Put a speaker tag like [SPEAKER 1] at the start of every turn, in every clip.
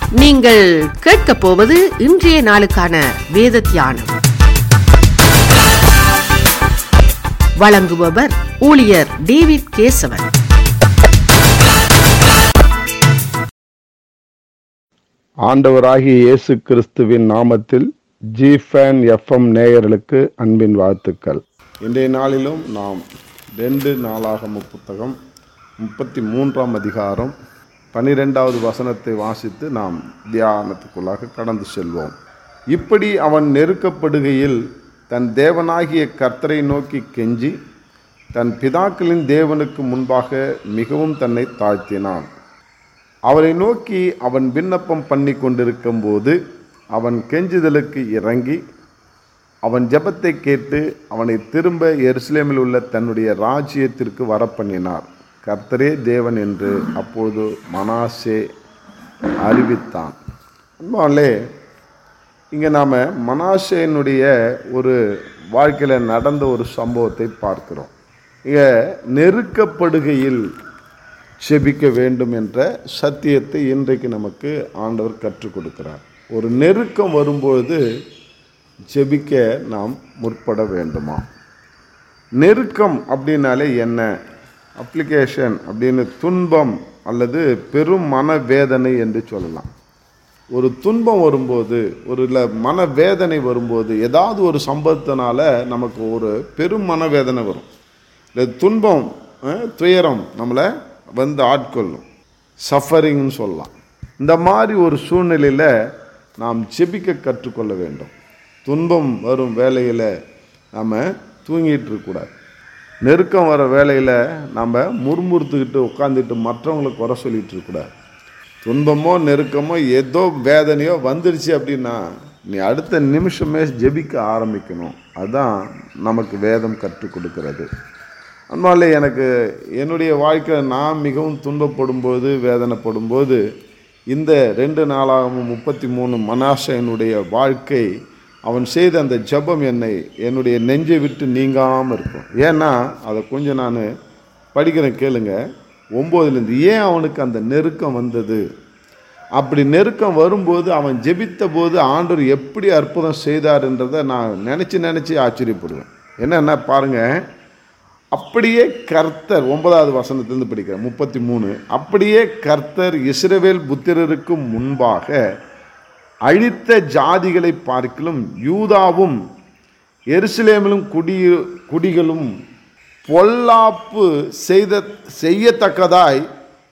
[SPEAKER 1] நீங்கள் கேட்கப் போவது இன்றைய நாளுக்கான வேத தியானம் வழங்குபவர் ஊழியர் டேவிட் கேசவன்
[SPEAKER 2] ஆண்டவராகிய இயேசு கிறிஸ்துவின் நாமத்தில் ஜி ஃபேன் எஃப்எம் நேயர்களுக்கு அன்பின் வாழ்த்துக்கள் இன்றைய நாளிலும் நாம் ரெண்டு நாளாகம புத்தகம் முப்பத்தி மூன்றாம் அதிகாரம் பனிரெண்டாவது வசனத்தை வாசித்து நாம் தியானத்துக்குள்ளாக கடந்து செல்வோம் இப்படி அவன் நெருக்கப்படுகையில் தன் தேவனாகிய கர்த்தரை நோக்கி கெஞ்சி தன் பிதாக்களின் தேவனுக்கு முன்பாக மிகவும் தன்னை தாழ்த்தினான் அவரை நோக்கி அவன் விண்ணப்பம் பண்ணி கொண்டிருக்கும் போது அவன் கெஞ்சுதலுக்கு இறங்கி அவன் ஜெபத்தை கேட்டு அவனை திரும்ப எருசலேமில் உள்ள தன்னுடைய ராஜ்யத்திற்கு வரப்பண்ணினார் கர்த்தரே தேவன் என்று அப்பொழுது மனாசே அறிவித்தான் அன்பாலே இங்கே நாம் மனாசேனுடைய ஒரு வாழ்க்கையில் நடந்த ஒரு சம்பவத்தை பார்க்கிறோம் இங்கே நெருக்கப்படுகையில் செபிக்க வேண்டும் என்ற சத்தியத்தை இன்றைக்கு நமக்கு ஆண்டவர் கற்றுக் கொடுக்கிறார் ஒரு நெருக்கம் வரும்பொழுது ஜெபிக்க நாம் முற்பட வேண்டுமா நெருக்கம் அப்படின்னாலே என்ன அப்ளிகேஷன் அப்படின்னு துன்பம் அல்லது பெரும் மனவேதனை என்று சொல்லலாம் ஒரு துன்பம் வரும்போது ஒரு இல்லை மனவேதனை வரும்போது ஏதாவது ஒரு சம்பவத்தினால நமக்கு ஒரு பெரும் மனவேதனை வரும் இல்லை துன்பம் அஹ், துயரம் நம்மளை வந்து ஆட்கொள்ளும் சஃபரிங்னு சொல்லலாம் இந்த மாதிரி ஒரு சூழ்நிலையில் நாம் செபிக்க கற்றுக்கொள்ள வேண்டும் துன்பம் வரும் வேலையில் நாம் தூங்கிட்டு இருக்கக்கூடாது நெருக்கம் வர வேலையில் நம்ம முறுமுறுத்துக்கிட்டு உட்காந்துட்டு மற்றவங்களை குறை சொல்லிட்டு இருக்கக்கூடாது துன்பமோ நெருக்கமோ ஏதோ வேதனையோ வந்துடுச்சு அப்படின்னா நீ அடுத்த நிமிஷமே ஜெபிக்க ஆரம்பிக்கணும் அதுதான் நமக்கு வேதம் கற்றுக் கொடுக்கிறது அன்பாலே எனக்கு என்னுடைய வாழ்க்கையில் நான் மிகவும் துன்பப்படும்போது வேதனைப்படும்போது இந்த ரெண்டு நாளாகவும் முப்பத்தி மூணு மனாசனுடைய வாழ்க்கை அவன் செய்த அந்த ஜெபம் என்னை என்னுடைய நெஞ்சை விட்டு நீங்காமல் இருக்கும் ஏன்னா அதை கொஞ்சம் நான் படிக்கிறேன் கேளுங்க ஒம்போதுலேருந்து ஏன் அவனுக்கு அந்த நெருக்கம் வந்தது அப்படி நெருக்கம் வரும்போது அவன் ஜெபித்த போது ஆண்டவர் எப்படி அற்புதம் செய்தார்ன்றதை நான் நினச்சி நினச்சி ஆச்சரியப்படுவேன் என்னென்ன பாருங்கள் அப்படியே கர்த்தர் ஒன்பதாவது வசனத்திலிருந்து படிக்கிறேன் முப்பத்தி மூணு அப்படியே கர்த்தர் இஸ்ரவேல் புத்திரருக்கு முன்பாக அழித்த ஜாதிகளை பார்க்கிலும் யூதாவும் எருசலேமிலும் குடி குடிகளும் பொல்லாப்பு செய்த செய்யத்தக்கதாய்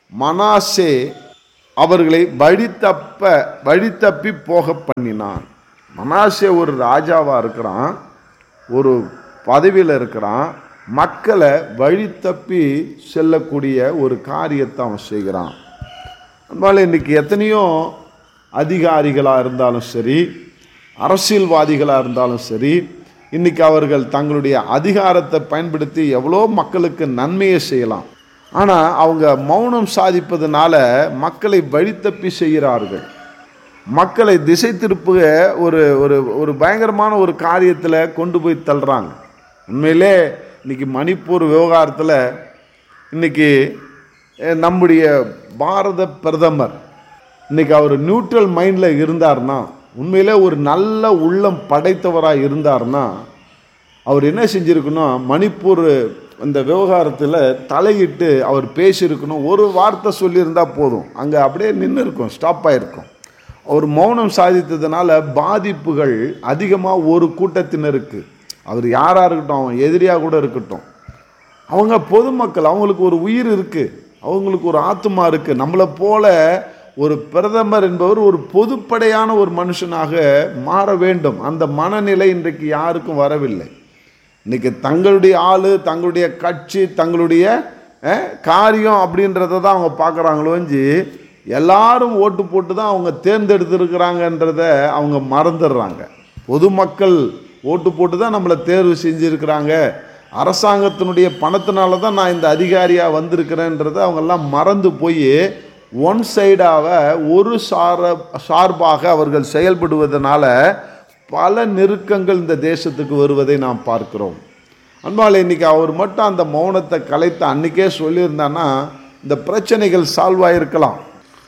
[SPEAKER 2] மனாசே அவர்களை வழித்தப்ப வழித்தப்பி போக பண்ணினான் மனாசே ஒரு ராஜாவாக இருக்கிறான் ஒரு பதவியில் இருக்கிறான் மக்களை வழி தப்பி செல்லக்கூடிய ஒரு காரியத்தை அவன் செய்கிறான் அதனால் இன்றைக்கி எத்தனையோ அதிகாரிகளாக இருந்தாலும் சரி அரசியல்வாதிகளாக இருந்தாலும் சரி இன்றைக்கி அவர்கள் தங்களுடைய அதிகாரத்தை பயன்படுத்தி எவ்வளோ மக்களுக்கு நன்மையை செய்யலாம் ஆனால் அவங்க மௌனம் சாதிப்பதனால மக்களை வழித்தப்பி செய்கிறார்கள் மக்களை திசை திருப்புக ஒரு ஒரு ஒரு பயங்கரமான ஒரு காரியத்தில் கொண்டு போய் தள்ளுறாங்க உண்மையிலே இன்னைக்கு மணிப்பூர் விவகாரத்தில் இன்னைக்கு அஹ், நம்முடைய பாரத பிரதமர் இன்னைக்கு அவர் நியூட்ரல் மைண்டில் இருந்தார்னா உண்மையிலே ஒரு நல்ல உள்ளம் படைத்தவராக இருந்தார்னா அவர் என்ன செஞ்சிருக்கணும் மணிப்பூர் இந்த விவகாரத்தில் தலையிட்டு அவர் பேசியிருக்கணும் ஒரு வார்த்தை சொல்லியிருந்தா போதும் அங்கே அப்படியே நின்று இருக்கும் ஸ்டாப் ஆகிருக்கும் அவர் மௌனம் சாதித்ததுனால பாதிப்புகள் அதிகமாக ஒரு கூட்டத்தினருக்கு அவர் யாராக இருக்கட்டும் அவன் எதிரியாக கூட இருக்கட்டும் அவங்க பொதுமக்கள் அவங்களுக்கு ஒரு உயிர் இருக்குது அவங்களுக்கு ஒரு ஆத்மா இருக்குது நம்மளை போல ஒரு பிரதமர் என்பவர் ஒரு பொதுப்படையான ஒரு மனுஷனாக மாற வேண்டும் அந்த மனநிலை இன்றைக்கு யாருக்கும் வரவில்லை இன்னைக்கு தங்களுடைய ஆள் தங்களுடைய கட்சி தங்களுடைய அஹ், காரியம் அப்படின்றத தான் அவங்க பார்க்குறாங்களோஞ்சி எல்லாரும் ஓட்டு போட்டு தான் அவங்க தேர்ந்தெடுத்திருக்கிறாங்கன்றத அவங்க மறந்துடுறாங்க பொதுமக்கள் ஓட்டு போட்டு தான் நம்மளை தேர்வு செஞ்சுருக்கிறாங்க அரசாங்கத்தினுடைய பணத்தினால தான் நான் இந்த அதிகாரியாக வந்திருக்கிறேன்றதை அவங்கெல்லாம் மறந்து போய் ஒன் சைடாக ஒரு சார சார்பாக அவர்கள் செயல்படுவதனால பல நெருக்கங்கள் இந்த தேசத்துக்கு வருவதை நாம் பார்க்கிறோம் அன்பால் இன்னைக்கு அவர் மட்டும் அந்த மௌனத்தை கலைத்து அன்னைக்கே சொல்லியிருந்தான்னா இந்த பிரச்சனைகள் சால்வ் ஆகிருக்கலாம்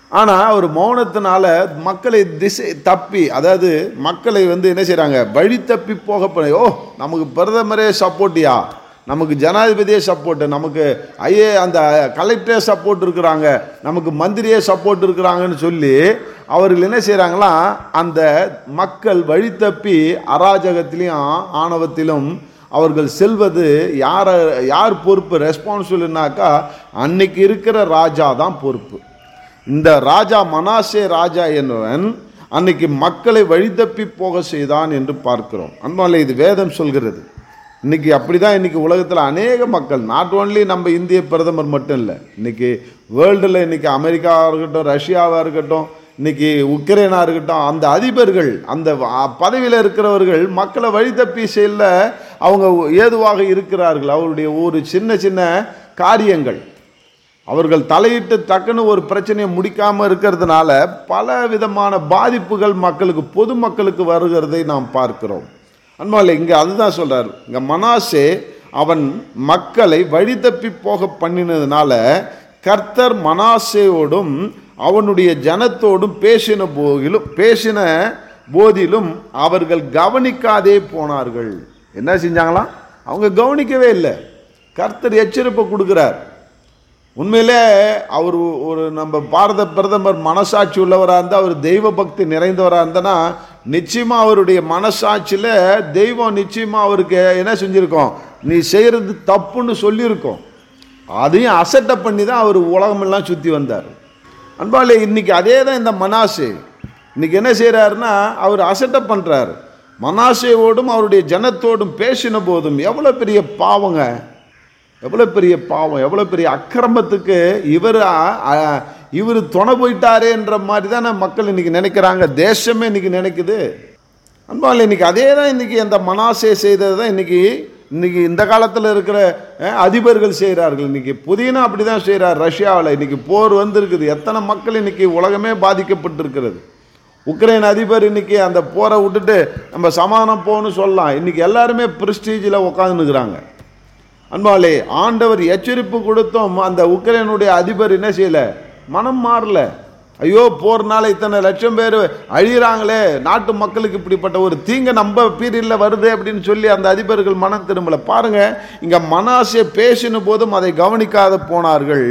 [SPEAKER 2] ஆனால் அவர் மௌனத்தினால மக்களை திசை தப்பி அதாவது மக்களை வந்து என்ன செய்கிறாங்க வழி தப்பி போக பண்ண- ஓ நமக்கு பிரதமரே சப்போர்ட்டியா நமக்கு ஜனாதிபதியே சப்போர்ட் நமக்கு ஐஏ அந்த கலெக்டரே சப்போர்ட் இருக்கிறாங்க நமக்கு மந்திரியே சப்போர்ட் இருக்கிறாங்கன்னு சொல்லி அவர்கள் என்ன செய்கிறாங்களாம் அந்த மக்கள் வழி தப்பி அராஜகத்திலையும் ஆணவத்திலும் அவர்கள் செல்வது யார யார் பொறுப்பு ரெஸ்பான்சிபிள்னாக்கா அன்னைக்கு இருக்கிற ராஜா தான் பொறுப்பு இந்த ராஜா மனாசே ராஜா என்பவன் அன்னைக்கு மக்களை வழிதப்பி போக செய்தான் என்று பார்க்கிறோம் அன்பாலே இது வேதம் சொல்கிறது இன்னைக்கு அப்படிதான் இன்னைக்கு உலகத்தில் அநேக மக்கள் நாட் ஓன்லி நம்ம இந்திய பிரதமர் மட்டும் இல்லை இன்னைக்கு வேர்ல்டில் இன்னைக்கு அமெரிக்காவாக இருக்கட்டும் ரஷ்யாவாக இருக்கட்டும் இன்னைக்கு உக்ரைனாக இருக்கட்டும் அந்த அதிபர்கள் அந்த பதவியில் இருக்கிறவர்கள் மக்களை வழி தப்பி செல்ல அவங்க ஏதுவாக இருக்கிறார்கள் அவருடைய ஒரு சின்ன சின்ன காரியங்கள் அவர்கள் தலையிட்டு டக்குன்னு ஒரு பிரச்சனையை முடிக்காமல் இருக்கிறதுனால பல விதமான பாதிப்புகள் மக்களுக்கு பொதுமக்களுக்கு வருகிறதை நாம் பார்க்கிறோம் அன்பாலே இங்கே அதுதான் சொல்றார் இங்கே மனாசே அவன் மக்களை வழி தப்பி போக பண்ணினதுனால கர்த்தர் மனாசேயோடும் அவனுடைய ஜனத்தோடும் பேசின போதிலும் பேசின போதிலும் அவர்கள் கவனிக்காதே போனார்கள் என்ன செஞ்சாங்களாம் அவங்க கவனிக்கவே இல்லை கர்த்தர் எச்சரிப்பை கொடுக்குறார் உண்மையிலே அவர் ஒரு நம்ம பாரத பிரதமர் மனசாட்சி உள்ளவராக இருந்தால் அவர் தெய்வ பக்தி நிறைந்தவராக இருந்தனா நிச்சயமாக அவருடைய மனசாட்சியில் தெய்வம் நிச்சயமாக அவருக்கு என்ன செஞ்சுருக்கோம் நீ செய்கிறது தப்புன்னு சொல்லியிருக்கோம் அதையும் அசட்டை பண்ணி தான் அவர் உலகமெல்லாம் சுற்றி வந்தார் அன்பாலே இன்னைக்கு அதே தான் இந்த மனாசே இன்னைக்கு என்ன செய்கிறாருன்னா அவர் அசட்டை பண்ணுறாரு மனாசேவோடும் அவருடைய ஜனத்தோடும் பேசின போதும் எவ்வளோ பெரிய பாவங்க எவ்வளோ பெரிய பாவம் எவ்வளோ பெரிய அக்கிரமத்துக்கு இவர் இவர் துணை போயிட்டாரேன்ற மாதிரி தானே மக்கள் இன்னைக்கு நினைக்கிறாங்க தேசமே இன்னைக்கு நினைக்குது அன்பால் இன்னைக்கு அதே தான் இன்னைக்கு அந்த மனாசே செய்தது தான் இன்னைக்கு இன்னைக்கு இந்த காலத்தில் இருக்கிற அஹ், அதிபர்கள் செய்கிறார்கள் இன்னைக்கு புதினா அப்படி தான் செய்கிறார் ரஷ்யாவில் இன்னைக்கு போர் வந்திருக்குது எத்தனை மக்கள் இன்னைக்கு உலகமே பாதிக்கப்பட்டிருக்கிறது உக்ரைன் அதிபர் இன்னைக்கு அந்த போரை விட்டுட்டு நம்ம சமாதானம் போகணும்னு சொல்லலாம் இன்னைக்கு எல்லாருமே பிரஸ்டீஜில் உட்காந்துருக்குறாங்க அன்பாலே ஆண்டவர் எச்சரிப்பு கொடுத்தும் அந்த உக்ரைனுடைய அதிபர் என்ன செய்யல மனம் மாறல ஐயோ போர்னால இத்தனை லட்சம் பேர் அழியிறாங்களே நாட்டு மக்களுக்கு இப்படிப்பட்ட ஒரு தீங்க நம்ம பீரியடில் வருது அப்படின்னு சொல்லி அந்த அதிபர்கள் மனம் திரும்பல பாருங்க இங்க மனாசே பேசின போதும் அதை கவனிக்காத போனார்கள்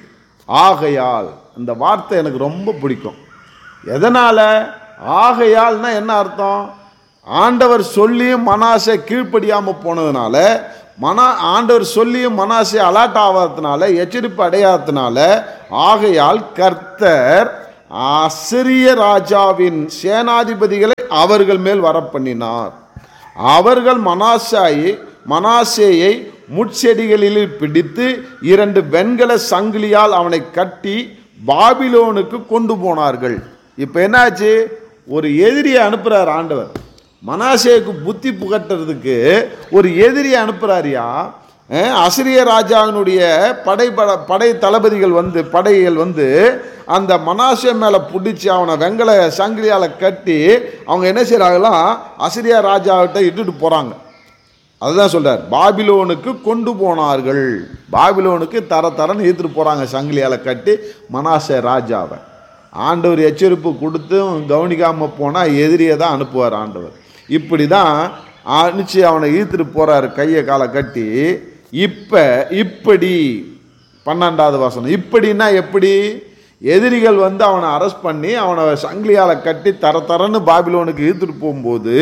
[SPEAKER 2] ஆகையால் அந்த வார்த்தை எனக்கு ரொம்ப பிடிக்கும் எதனால ஆகையால்னா என்ன அர்த்தம் ஆண்டவர் சொல்லியும் மனாசை கீழ்ப்படியாம போனதுனால மனா ஆண்டவர் சொல்லியும் மனாசை அலாட் ஆகாததுனால எச்சரிப்பு அடையாததுனால ஆகையால் கர்த்தர் அசிரிய ராஜாவின் சேனாதிபதிகளை அவர்கள் மேல் வரப்பண்ணினார் அவர்கள் மனாசாயை மனாசேயை முட்செடிகளில் பிடித்து இரண்டு வெண்கல சங்கிலியால் அவனை கட்டி பாபிலோனுக்கு கொண்டு போனார்கள் இப்போ என்னாச்சு ஒரு எதிரியை அனுப்புறார் ஆண்டவர் மனாசேக்கு புத்தி புகட்டுறதுக்கு ஒரு எதிரியை அனுப்புறாரியா அஹ், அசிரிய ராஜாவினுடைய படை பட படை தளபதிகள் வந்து படைகள் வந்து அந்த மனாசே மேலே பிடிச்சி அவனை வெங்கல சங்கிலியால் கட்டி அவங்க என்ன செய்கிறாங்களாம் அசிரியா ராஜாவிட்ட இட்டுட்டு போகிறாங்க அதுதான் சொல்றார் பாபிலோனுக்கு கொண்டு போனார்கள் பாபிலோனுக்கு தர தரன்னு இழுத்துட்டு போகிறாங்க சங்கிலியால் கட்டி மனாசே ராஜாவை ஆண்டவர் எச்சரிப்பு கொடுத்தும் கவனிக்காமல் போனால் எதிரியை தான் அனுப்புவார் ஆண்டவர் இப்படி தான் அனுப்பிச்சு அவனை இழுத்துட்டு போகிறாரு கையை காலை கட்டி இப்போ இப்படி பன்னெண்டாவது வசனம் இப்படின்னா எப்படி எதிரிகள் வந்து அவனை அரெஸ்ட் பண்ணி அவனை சங்கிலியால் கட்டி தர தரன்னு பாபிலோனுக்கு இழுத்துட்டு போகும்போது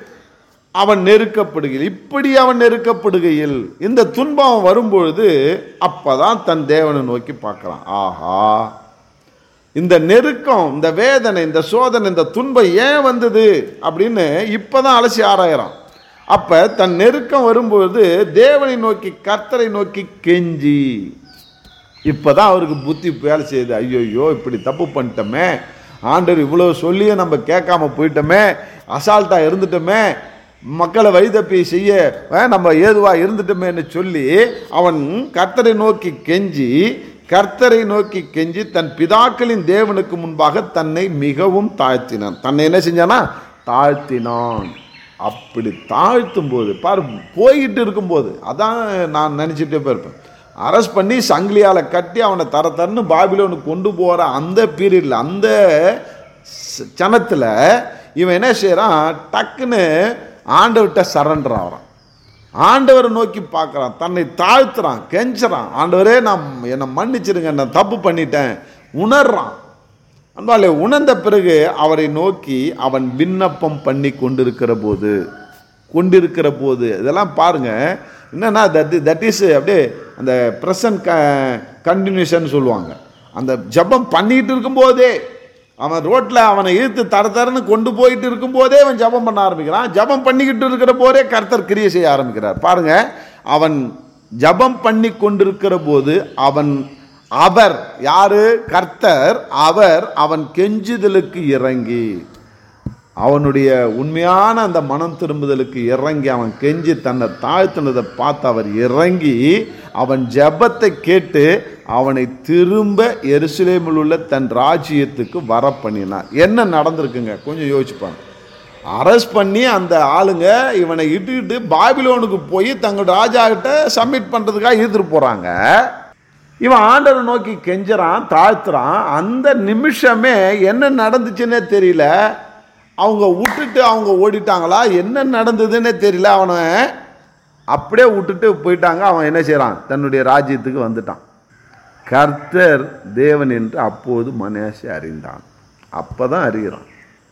[SPEAKER 2] அவன் நெருக்கப்படுகையில் இப்படி அவன் நெருக்கப்படுகையில் இந்த துன்பம் வரும்பொழுது அப்பதான் தன் தேவனை நோக்கி பார்க்கறான் ஆஹா இந்த நெருக்கம் இந்த வேதனை இந்த சோதனை இந்த துன்பம் ஏன் வந்தது அப்படின்னு இப்பதான் அலசி ஆராயறான் அப்ப தன் நெருக்கம் வரும்பொழுது தேவனை நோக்கி கர்த்தரை நோக்கி கெஞ்சி இப்பதான் அவருக்கு புத்தி வேலை செய்யுது ஐயோ இப்படி தப்பு பண்ணிட்டோமே ஆண்டவர் இவ்வளோ சொல்லியும் நம்ம கேட்காம போயிட்டோமே அசால்ட்டா இருந்துட்டோமே மக்களை வழிதப்பி செய்ய அஹ், நம்ம ஏதுவா இருந்துட்டோமேன்னு சொல்லி அவன் கர்த்தரை நோக்கி கெஞ்சி கர்த்தரை நோக்கி கெஞ்சி தன் பிதாக்களின் தேவனுக்கு முன்பாக தன்னை மிகவும் தாழ்த்தினான் தன்னை என்ன செஞ்சானா தாழ்த்தினான் அப்படி தாழ்த்தும் போது பாரு போய்கிட்டு இருக்கும்போது அதான் நான் நினச்சிட்டே போயிருப்பேன்
[SPEAKER 3] அரெஸ்ட் பண்ணி சங்கிலியால் கட்டி அவனை தர தரன்னு பாபிலோனுக்கு கொண்டு போகிற அந்த பீரியடில் அந்த ச- சனத்தில் இவன் என்ன செய்கிறான் டக்குன்னு ஆண்டவர்கிட்ட சரண்டர் ஆகிறான் ஆண்டவரை நோக்கி பார்க்குறான் தன்னை தாழ்த்துறான் கெஞ்சுறான் ஆண்டவரே நான் என்னை மன்னிச்சிடுங்க நான் தப்பு பண்ணிட்டேன் உணர்றான் அன்பாலே உணர்ந்த பிறகு அவரை நோக்கி அவன் விண்ணப்பம் பண்ணி கொண்டிருக்கிற போது கொண்டிருக்கிற போது இதெல்லாம் பாருங்க என்னன்னா தட் தட் இஸ் அப்படியே அந்த ப்ரெசன்ட் க கண்டினியூஷன் சொல்லுவாங்க அந்த ஜெபம் பண்ணிட்டு இருக்கும்போதே அவன் ரோட்டில் அவனை இழுத்து தர தரன்னு கொண்டு போயிட்டு இருக்கும்போதே அவன் ஜெபம் பண்ண ஆரம்பிக்கிறான் ஜெபம் பண்ணிக்கிட்டு இருக்கிற போதே கர்த்தர் கிரியை செய்ய ஆரம்பிக்கிறார் பாருங்க அவன் ஜெபம் பண்ணி கொண்டிருக்கிற போது அவன் அவர் யாரு கர்த்தர் அவர் அவன் கெஞ்சுதலுக்கு இறங்கி அவனுடைய உண்மையான அந்த மனம் திரும்புதலுக்கு இறங்கி அவன் கெஞ்சி தன்னை தாழ்த்தினதை பார்த்து அவர் இறங்கி அவன் ஜெபத்தை கேட்டு அவனை திரும்ப எருசலேமில் உள்ள தன் ராஜ்யத்துக்கு வர பண்ணினார் என்ன நடந்திருக்குங்க கொஞ்சம் யோசிப்பாங்க அரெஸ்ட் பண்ணி அந்த ஆளுங்க இவனை இட்டுக்கிட்டு பாபிலோனுக்கு போய் தங்களோட ராஜா கிட்ட சப்மிட் பண்ணுறதுக்காக இழுத்துட்டு போகிறாங்க இவன் ஆண்டவரை நோக்கி கெஞ்சுறான் தாழ்த்துறான் அந்த நிமிஷமே என்ன நடந்துச்சுன்னே தெரியல அவங்க விட்டுட்டு அவங்க ஓடிட்டாங்களா என்ன நடந்ததுன்னே தெரியல அவனை அப்படியே விட்டுட்டு போயிட்டாங்க அவன் என்ன செய்கிறான் தன்னுடைய ராஜ்யத்துக்கு வந்துட்டான் கர்த்தர் தேவன் என்று அப்போது மனேசை அறிந்தான் அப்போ தான் அறிகிறான்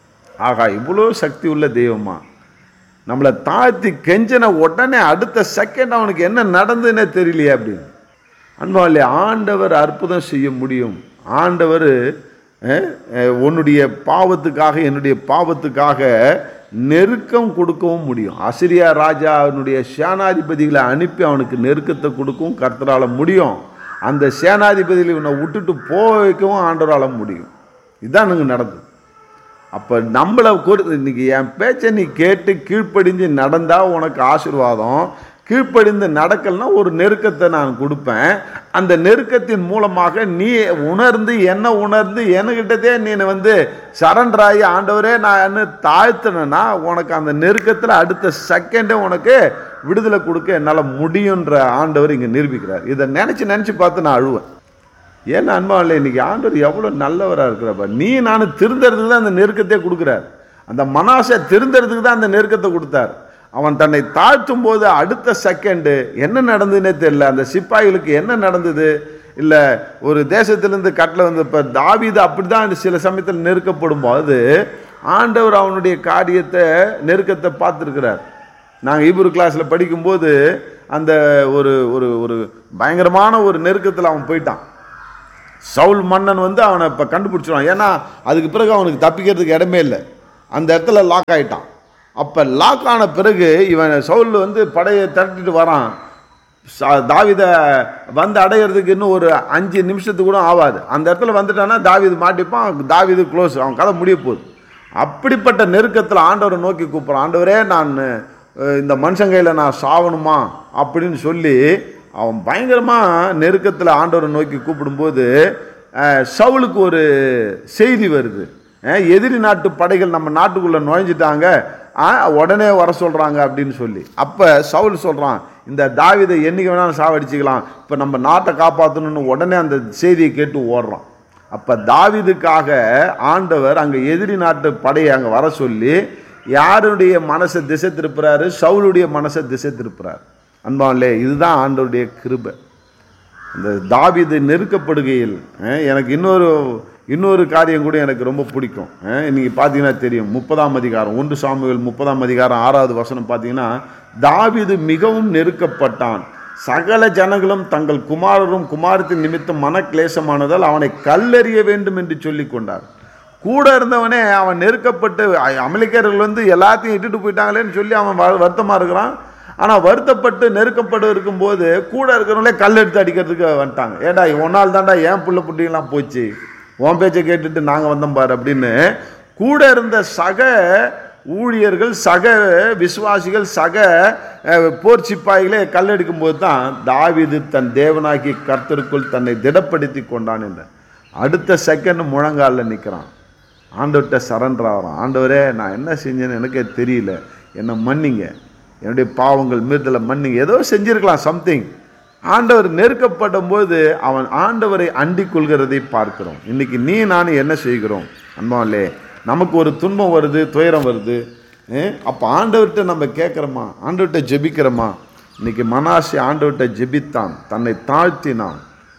[SPEAKER 3] ஆகா இவ்வளோ சக்தி உள்ள தெய்வமா நம்மளை தாழ்த்தி கெஞ்சின உடனே அடுத்த செகண்ட் அவனுக்கு என்ன நடந்ததுன்னே தெரியலையே அப்படின்னு அன்பாலே ஆண்டவர் அற்புதம் செய்ய முடியும் ஆண்டவர் அஹ், அஹ், உன்னுடைய பாவத்துக்காக என்னுடைய பாவத்துக்காக நெருக்கம் கொடுக்கவும் முடியும் அசிரியா ராஜாவினுடைய சேனாதிபதிகளை அனுப்பி அவனுக்கு நெருக்கத்தை கொடுக்கவும் கர்த்தரால முடியும் அந்த சேனாதிபதிகளை இவனை விட்டுட்டு போக வைக்கவும் ஆண்டவரால முடியும் இதுதான் எனக்கு நடந்தது அப்போ நம்மளை குறி இன்னைக்கு என் பேச்சை நீ கேட்டு கீழ்ப்படிஞ்சு நடந்தா உனக்கு ஆசீர்வாதம் கீழ்ப்படிந்து நடக்கலைன்னா ஒரு நெருக்கத்தை நான் கொடுப்பேன் அந்த நெருக்கத்தின் மூலமாக நீ உணர்ந்து என்ன உணர்ந்து என்கிட்டதே நீ வந்து சரண்டர் ஆகி ஆண்டவரே நான் என்ன தாழ்த்தினேன்னா உனக்கு அந்த நெருக்கத்தில் அடுத்த செகண்டே உனக்கு விடுதலை கொடுக்க என்னால் முடியுன்ற ஆண்டவர் இங்கே நிரூபிக்கிறார் இதை நினச்சி நினச்சி பார்த்து நான் அழுவேன் ஏன்னா அன்பாவில் இன்னைக்கு ஆண்டவர் எவ்வளோ நல்லவராக இருக்கிறப்ப நீ நான் திருந்தறதுக்கு தான் அந்த நெருக்கத்தை கொடுக்குறார் அந்த மனாசை திருந்தறதுக்கு தான் அந்த நெருக்கத்தை கொடுத்தார் அவன் தன்னை தாழ்த்தும் போது அடுத்த செகண்டு என்ன நடந்ததுன்னே தெரியல அந்த சிப்பாய்களுக்கு என்ன நடந்தது இல்லை ஒரு தேசத்திலேருந்து கட்டில் வந்து இப்போ தாவீது அப்படி தான் சில சமயத்தில் நெருக்கப்படும் போது ஆண்டவர் அவனுடைய காரியத்தை நெருக்கத்தை பார்த்துருக்கிறார் நாங்கள் ஈபுரு கிளாஸில் படிக்கும்போது அந்த ஒரு ஒரு ஒரு பயங்கரமான ஒரு நெருக்கத்தில் அவன் போயிட்டான் சவுல் மன்னன் வந்து அவனை இப்போ கண்டுபிடிச்சிருவான் ஏன்னா அதுக்கு பிறகு அவனுக்கு தப்பிக்கிறதுக்கு இடமே இல்லை அந்த இடத்துல லாக் ஆயிட்டான் அப்போ லாக் ஆன பிறகு இவன் சவுல் வந்து படையை திரட்டிட்டு வரான் சா- தாவீதை வந்து அடையிறதுக்கு இன்னும் ஒரு அஞ்சு நிமிஷத்துக்கு கூட ஆகாது அந்த இடத்துல வந்துட்டான்னா தாவீது மாட்டிப்பான் தாவீது க்ளோஸ் அவன் கதை முடிய போகுது அப்படிப்பட்ட நெருக்கத்தில் ஆண்டவரை நோக்கி கூப்பிட்றான் ஆண்டவரே நான் அஹ், இந்த மனுஷன் கையில் நான் சாவணுமா அப்படின்னு சொல்லி அவன் பயங்கரமாக நெருக்கத்தில் ஆண்டவரை நோக்கி கூப்பிடும்போது அஹ், சவுலுக்கு ஒரு செய்தி வருது அஹ், எதிரி நாட்டு படைகள் நம்ம நாட்டுக்குள்ளே நுழைஞ்சிட்டாங்க ஆ, உடனே வர சொல்கிறாங்க அப்படின்னு சொல்லி அப்போ சவுல் சொல்கிறான் இந்த தாவீதை என்னைக்கு வேணாலும் சாவடிச்சுக்கலாம் இப்போ நம்ம நாட்டை காப்பாற்றணும்னு உடனே அந்த செய்தியை கேட்டு ஓடுறான் அப்போ தாவீதுக்காக ஆண்டவர் அங்கே எதிரி நாட்டு படையை அங்கே வர சொல்லி யாருடைய மனசை திசை திருப்புறாரு சவுலுடைய மனசை திசை திருப்புறாரு அன்பாவிலே இதுதான் ஆண்டவருடைய கிருபை இந்த தாவீது நெருக்கப்படுகையில் அஹ், எனக்கு இன்னொரு இன்னொரு காரியம் கூட எனக்கு ரொம்ப பிடிக்கும் அஹ், இன்னைக்கு பார்த்தீங்கன்னா தெரியும் முப்பதாம் அதிகாரம் ஒன்று சாமுவேல் முப்பதாம் அதிகாரம் ஆறாவது வசனம் பார்த்தீங்கன்னா தாவீது மிகவும் நெருக்கப்பட்டான் சகல ஜனங்களும் தங்கள் குமாரரும் குமாரத்தின் நிமித்தம் மனக்லேசமானதால் அவனை கல்லெறிய வேண்டும் என்று சொல்லி கொண்டார் கூட இருந்தவனே அவன் நெருக்கப்பட்டு அ- அமெரிக்கர்கள் வந்து எல்லாத்தையும் இட்டுட்டு போயிட்டாங்களேன்னு சொல்லி அவன் வ- வருத்தமா இருக்கிறான் ஆனால் வருத்தப்பட்டு நெருக்கப்பட்டு இருக்கும்போது கூட இருக்கிறவங்களே கல் எடுத்து அடிக்கிறதுக்கு வந்துட்டாங்க ஏடா ஒன்னால் தாண்டா ஏன் புள்ள புட்டிங்கெல்லாம் போச்சு உன் பேச்சை கேட்டுட்டு நாங்கள் வந்தோம் பாரு அப்படின்னு கூட இருந்த சக ஊழியர்கள் சக விசுவாசிகள் சக அஹ், போர் சிப்பாய்களே கல்லெடுக்கும் போது தான் தாவீது தன் தேவனாகி கர்த்தருக்குள் தன்னை திடப்படுத்தி கொண்டான் என்ற அடுத்த செகண்ட் முழங்காலில் நிற்கிறான் ஆண்டவர்கிட்ட சரண்டர் ஆகிறான் ஆண்டவரே நான் என்ன செஞ்சேன்னு எனக்கே தெரியல என்னை மன்னிங்க என்னுடைய பாவங்கள் மீறுதலை மன்னிங்க ஏதோ செஞ்சிருக்கலாம் சம்திங் ஆண்டவர் நெருக்கப்படும் போது அவன் ஆண்டவரை அண்டிக் கொள்கிறதை பார்க்கிறோம் இன்னைக்கு நீ நானும் என்ன செய்கிறோம் அன்பாலே நமக்கு ஒரு துன்பம் வருது துயரம் வருது அஹ், அப்ப ஆண்டவர்கிட்ட நம்ம கேட்குறோமா ஆண்டவர்கிட்ட ஜெபிக்கிறோமா இன்னைக்கு மனாசி ஆண்டவர்கிட்ட ஜெபித்தான் தன்னை தாழ்த்தினான்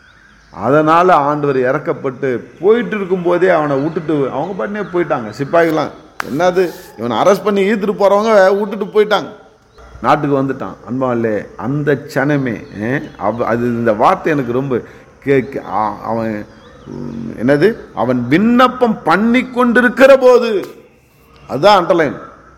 [SPEAKER 3] அதனால் ஆண்டவர் இறக்கப்பட்டு போயிட்டு இருக்கும்போதே அவனை விட்டுட்டு அவங்க பண்ணே போயிட்டாங்க சிப்பாய்களாம் என்னது இவனை அரெஸ்ட் பண்ணி ஈத்துட்டு போகிறவங்க விட்டுட்டு போயிட்டாங்க நாட்டுக்கு வந்துட்டான் அன்பாலே அந்த சனமே அஹ், அவ அது இந்த வார்த்தை எனக்கு ரொம்ப கேட்க ஆ- அவன் உம், என்னது அவன் விண்ணப்பம் பண்ணி கொண்டிருக்கிற போது அதுதான் அண்டர்லைன்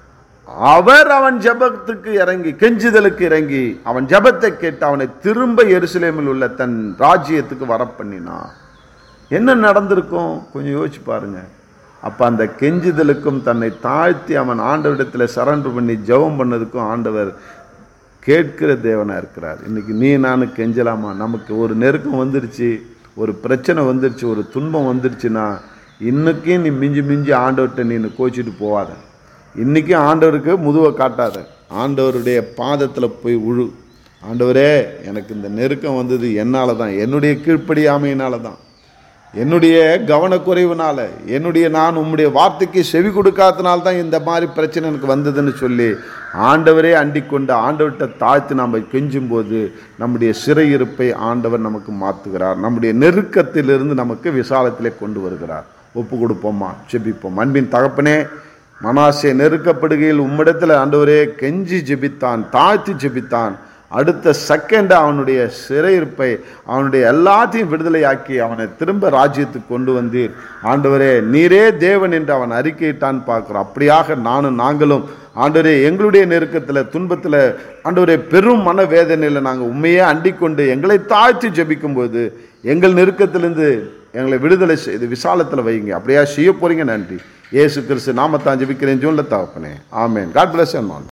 [SPEAKER 3] அவர் அவன் ஜெபத்துக்கு இறங்கி கெஞ்சுதலுக்கு இறங்கி அவன் ஜெபத்தை கேட்டு அவனை திரும்ப எருசலேமில் உள்ள தன் ராஜ்யத்துக்கு வர பண்ணினான் என்ன நடந்திருக்கும் கொஞ்சம் யோசிச்சு பாருங்க அப்ப அந்த கெஞ்சுதலுக்கும் தன்னை தாழ்த்தி அவன் ஆண்டவரிடத்தில் சரண்டர் பண்ணி ஜெபம் பண்ணதுக்கும் ஆண்டவர் கேட்கிற தேவனா இருக்கிறார் இன்னைக்கு நீ நானும் கெஞ்சலாமா நமக்கு ஒரு நெருக்கம் வந்துருச்சு ஒரு பிரச்சனை வந்துருச்சு ஒரு துன்பம் வந்துருச்சுன்னா இன்னைக்கும் நீ மிஞ்சி மிஞ்சி ஆண்டவர்கிட்ட நீ கோச்சிட்டு போவாத இன்னைக்கும் ஆண்டவருக்கு முதுவை காட்டாத ஆண்டவருடைய பாதத்தில் போய் உழு ஆண்டவரே எனக்கு இந்த நெருக்கம் வந்தது என்னால தான் என்னுடைய கீழ்ப்படியாமையினால தான் என்னுடைய கவனக்குறைவுனால என்னுடைய நான் உம்முடைய வார்த்தைக்கு செவி கொடுக்காதனால தான் இந்த மாதிரி பிரச்சனை எனக்கு வந்ததுன்னு சொல்லி ஆண்டவரே அண்டிக் கொண்டு ஆண்டவர்கிட்ட தாழ்த்து நாம் கெஞ்சும் போது நம்முடைய சிறையிருப்பை ஆண்டவர் நமக்கு மாற்றுகிறார் நம்முடைய நெருக்கத்திலிருந்து நமக்கு விசாலத்திலே கொண்டு வருகிறார் ஒப்பு கொடுப்போமா ஜெபிப்போம் அன்பின் தகப்பனே மனாசே நெருக்கப்படுகையில் உம்மிடத்தில் ஆண்டவரே கெஞ்சி ஜெபித்தான் தாழ்த்தி ஜெபித்தான் அடுத்த செகண்ட் அவனுடைய சிறையிருப்பை அவனுடைய எல்லாத்தையும் விடுதலையாக்கி அவனை திரும்ப ராஜ்யத்துக்கு கொண்டு வந்தீர் ஆண்டவரே நீரே தேவன் என்று அவன் அறிக்கையிட்டான் பார்க்கிறோம் அப்படியாக நானும் நாங்களும் ஆண்டவரே எங்களுடைய நெருக்கத்தில் துன்பத்தில் ஆண்டவரே பெரும் மன வேதனையில் நாங்கள் உண்மையே அண்டிக் கொண்டு எங்களை தாழ்த்தி ஜெபிக்கும்போது எங்கள் நெருக்கத்திலிருந்து எங்களை விடுதலை செய்து விசாலத்தில் வைங்க அப்படியா செய்ய போறீங்க நன்றி இயேசு கிறிஸ்து நாமத்தான் ஜெபிக்கிறேன் ஜூன்ல தகப்பனே ஆமேன் காட் பிளஸ் அண்ட்